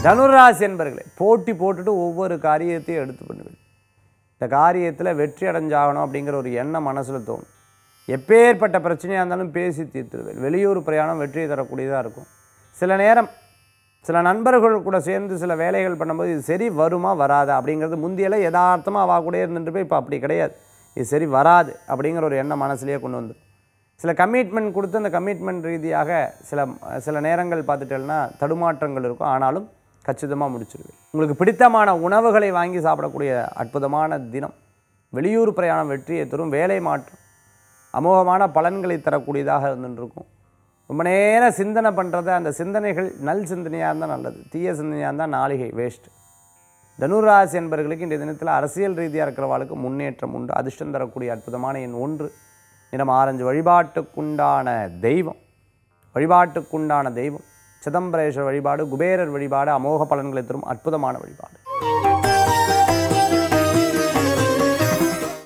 தனுராசி என்பர்களே போட்டி போட்டுட்டு ஒவ்வொரு காரியத்தையும் எடுத்து பண்ணுவேன் இந்த காரியத்தில் வெற்றி அடைஞ்சாகணும் அப்படிங்கிற ஒரு எண்ணம் மனசில் தோணும் எப்பேற்பட்ட பிரச்சனையாக இருந்தாலும் பேசி தீர்த்துருவேன் வெளியூர் பிரயாணம் வெற்றியை தரக்கூடியதாக இருக்கும் சில நேரம் சில நண்பர்கள் கூட சேர்ந்து சில வேலைகள் பண்ணும்போது இது சரி வருமா வராதா அப்படிங்கிறது முந்தியெல்லாம் யதார்த்தமாக அவ கூட இருந்துட்டு போய் இப்போ அப்படி கிடையாது இது சரி வராது அப்படிங்கிற ஒரு எண்ணம் மனசுலேயே கொண்டு வந்து சில கமிட்மெண்ட் கொடுத்து அந்த கமிட்மெண்ட் ரீதியாக சில சில நேரங்கள் பார்த்துட்டேன்னா தடுமாற்றங்கள் இருக்கும் ஆனாலும் கச்சிதமாக முடிச்சிருவேன் உங்களுக்கு பிடித்தமான உணவுகளை வாங்கி சாப்பிடக்கூடிய அற்புதமான தினம் வெளியூர் பிரயாணம் வெற்றியை தரும் வேலை மாற்றம் அமோகமான பலன்களை தரக்கூடியதாக இருந்துருக்கும் ரொம்ப நேரம் சிந்தனை பண்ணுறது அந்த சிந்தனைகள் நல் சிந்தனையாக இருந்தால் நல்லது தீய சிந்தனையாக இருந்தால் நாளிகை வேஸ்ட் தனுராசி என்பவர்களுக்கு இந்த தினத்தில் அரசியல் ரீதியாக இருக்கிறவாளுக்கு முன்னேற்றம் உண்டு அதிர்ஷ்டம் தரக்கூடிய அற்புதமான எண் ஒன்று நிறம் ஆரஞ்சு வழிபாட்டுக்குண்டான தெய்வம் வழிபாட்டுக்குண்டான தெய்வம் சிதம்பரேஸ்வரர் வழிபாடு குபேரர் வழிபாடு அமோக பலன்களை தரும் அற்புதமான வழிபாடு